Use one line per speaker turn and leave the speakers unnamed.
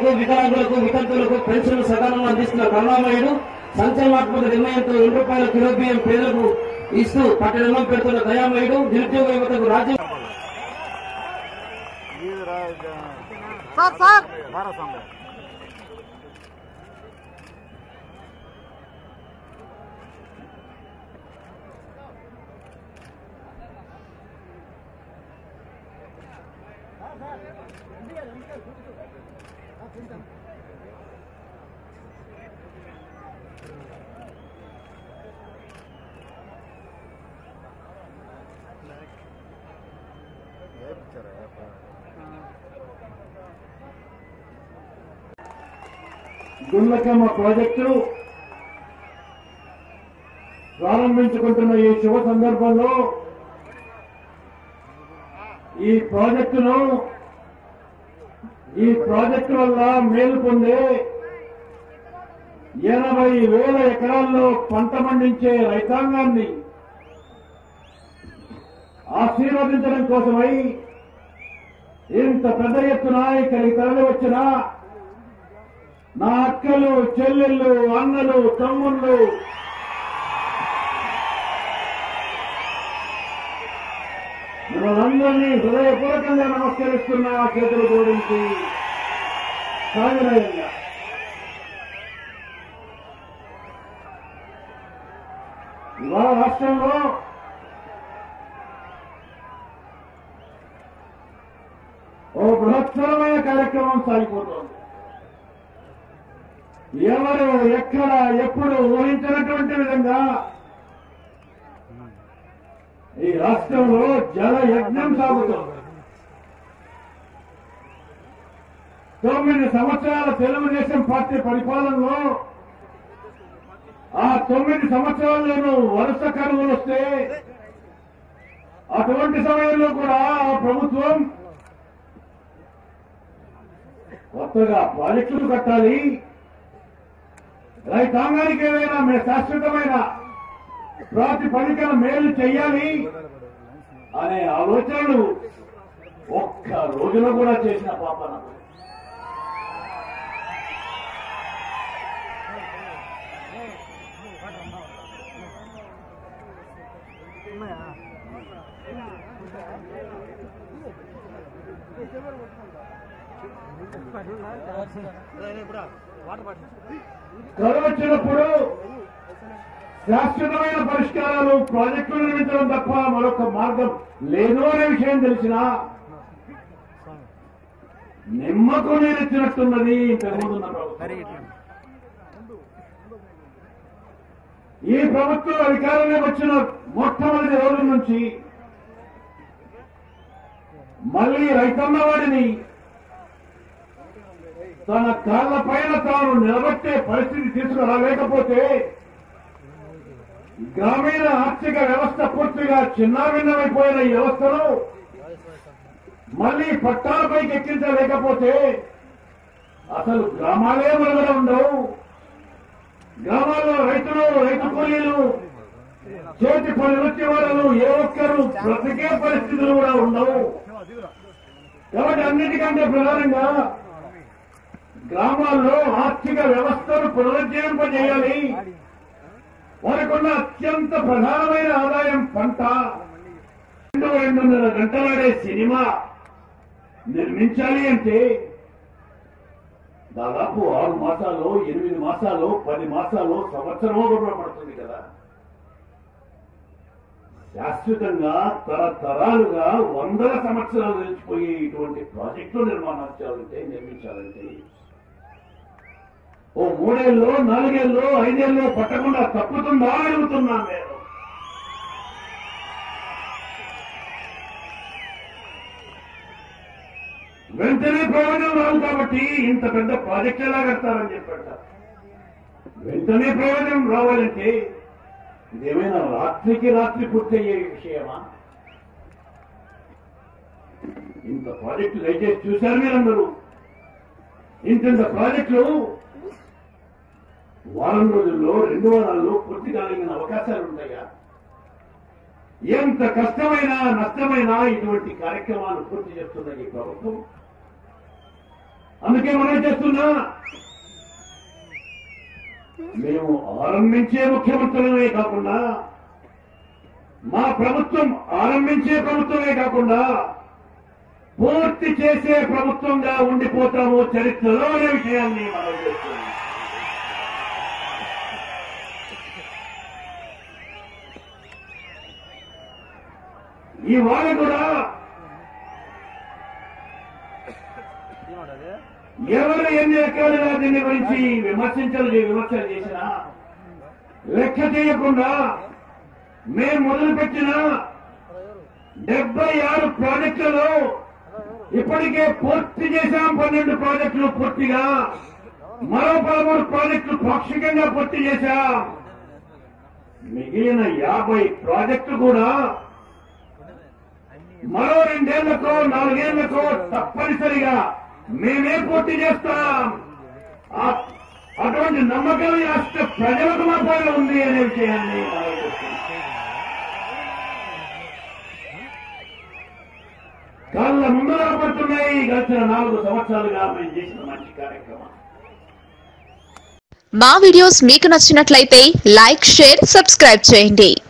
వృద్ధులకు వికలాంగులకు వితంతులకు పెన్షన్లు సకాలంలో అందిస్తున్న కరుణామయుడు సంచలనాత్మక నిర్ణయంతో రెండు రూపాయల కిలో బియ్యం పేదలకు ఇస్తూ పట్టణంలో పెడుతున్న దయామయుడు నిరుద్యోగ యువతకు రాజ్యం
సార్ సార్
గుల్లకమ్మ ప్రాజెక్టు ప్రారంభించుకుంటున్న ఈ శుభ సందర్భంలో ఈ ప్రాజెక్టును ఈ ప్రాజెక్టు వల్ల మేలు పొందే ఎనభై వేల ఎకరాల్లో పంట పండించే రైతాంగాన్ని ఆశీర్వదించడం కోసమై ఇంత పెద్ద ఎత్తున ఇక్కడికి తరలి వచ్చిన నా అక్కలు చెల్లెళ్ళు అన్నలు తమ్ముళ్ళు మిమ్మల్ని హృదయపూర్వకంగా నమస్కరిస్తున్నా చేతులు జోడించి సాగరయ్యంగా ఇవాళ రాష్ట్రంలో ఓ బృహత్తరమైన కార్యక్రమం సాగిపోతోంది ఎవరు ఎక్కడ ఎప్పుడు ఊహించినటువంటి విధంగా ఈ రాష్ట్రంలో జల యజ్ఞం సాగుతోంది తొమ్మిది సంవత్సరాల తెలుగుదేశం పార్టీ పరిపాలనలో ఆ తొమ్మిది సంవత్సరాల్లోనూ వరుస కరువులు వస్తే అటువంటి సమయంలో కూడా ఆ ప్రభుత్వం కొత్తగా ప్రాజెక్టులు కట్టాలి రైతాంగానికి ఏదైనా మే- శాశ్వతమైన ప్రాతిపదికన మేలు చెయ్యాలి అనే ఆలోచనలు ఒక్క రోజులో కూడా చేసిన పాపన కరువు వచ్చినప్పుడు శాశ్వతమైన పరిష్కారాలు ప్రాజెక్టులు నిర్మించడం తప్ప మరొక మార్గం లేదు అనే విషయం తెలిసినా నిమ్మకు నీరెచ్చినట్టున్నది ఇంతకుముందున్న ప్రభుత్వం ఈ ప్రభుత్వం అధికారంలోకి వచ్చిన మొట్టమొదటి రోజుల నుంచి మళ్ళీ రైతన్న వాడిని తన కాళ్ళ పైన తాను నిలబెట్టే పరిస్థితి తీసుకురాలేకపోతే గ్రామీణ ఆర్థిక వ్యవస్థ పూర్తిగా చిన్నాభిన్నమైపోయిన ఈ వ్యవస్థను మళ్ళీ పట్టాలపైకి ఎక్కించలేకపోతే అసలు గ్రామాలే మనుగడ ఉండవు గ్రామాల్లో రైతులు రైతు కూలీలు చేతి పని వృత్తి వాళ్ళు ఏ ఒక్కరు బ్రతికే పరిస్థితులు కూడా ఉండవు కాబట్టి అన్నిటికంటే ప్రధానంగా గ్రామాల్లో ఆర్థిక వ్యవస్థను పునరుజ్జీవింపజేయాలి వారికున్న అత్యంత ప్రధానమైన ఆదాయం పంట రెండు రెండున్నర గంటలాడే సినిమా నిర్మించాలి అంటే దాదాపు ఆరు మాసాలు ఎనిమిది మాసాలు పది మాసాలు సంవత్సరమో కూడా పడుతుంది కదా శాశ్వతంగా తరతరాలుగా వందల సంవత్సరాలు నిలిచిపోయే ఇటువంటి ప్రాజెక్టులు నిర్మాణం చేయాలంటే నిర్మించాలంటే ఓ మూడేళ్ళు నాలుగేళ్ళు ఐదేళ్ళు పట్టకుండా తప్పుతుందా అడుగుతున్నాను నేను వెంటనే ప్రయోజనం రాదు కాబట్టి ఇంత పెద్ద ప్రాజెక్ట్ ఎలా కడతారని చెప్పాట వెంటనే ప్రయోజనం రావాలంటే ఇదేమైనా రాత్రికి రాత్రి పూర్తయ్యే విషయమా ఇంత ప్రాజెక్టు దయచేసి చూశారు మీరందరూ ఇంత ప్రాజెక్టులు వారం రోజుల్లో రెండు వారాల్లో పూర్తి కాగలిగిన అవకాశాలు ఉంటాయా ఎంత కష్టమైనా నష్టమైనా ఇటువంటి కార్యక్రమాలు పూర్తి చేస్తున్న ఈ ప్రభుత్వం అందుకే మనం చేస్తున్నా మేము ఆరంభించే ముఖ్యమంత్రులమే కాకుండా మా ప్రభుత్వం ఆరంభించే ప్రభుత్వమే కాకుండా పూర్తి చేసే ప్రభుత్వంగా ఉండిపోతాము చరిత్రలో అనే విషయాన్ని మనం చేస్తున్నాం ఇవాళ కూడా ఎవరు ఎన్ని రకాలుగా దీని గురించి విమర్శించలు విమర్శలు చేసినా లెక్క చేయకుండా మేము మొదలుపెట్టిన డెబ్బై ఆరు ప్రాజెక్టులలో ఇప్పటికే పూర్తి చేశాం పన్నెండు ప్రాజెక్టులు పూర్తిగా మరో పదమూడు ప్రాజెక్టులు పాక్షికంగా పూర్తి చేశాం మిగిలిన యాభై ప్రాజెక్టులు కూడా మరో రెండేళ్లకో నాలుగేళ్లకో తప్పనిసరిగా మేమే పూర్తి చేస్తాం ఆ- అటువంటి నమ్మకం ఈ రాష్ట్ర ప్రజలకు మాత్రమే ఉంది అనే విషయాన్ని ఆలోచిస్తున్నాం. కళ్ళ ముందు పడుతున్నాయి గడిచిన నాలుగు సంవత్సరాలుగా మేము చేసిన మంచి కార్యక్రమం
మా వీడియోస్ మీకు నచ్చినట్లయితే లైక్ షేర్ సబ్స్క్రైబ్ చేయండి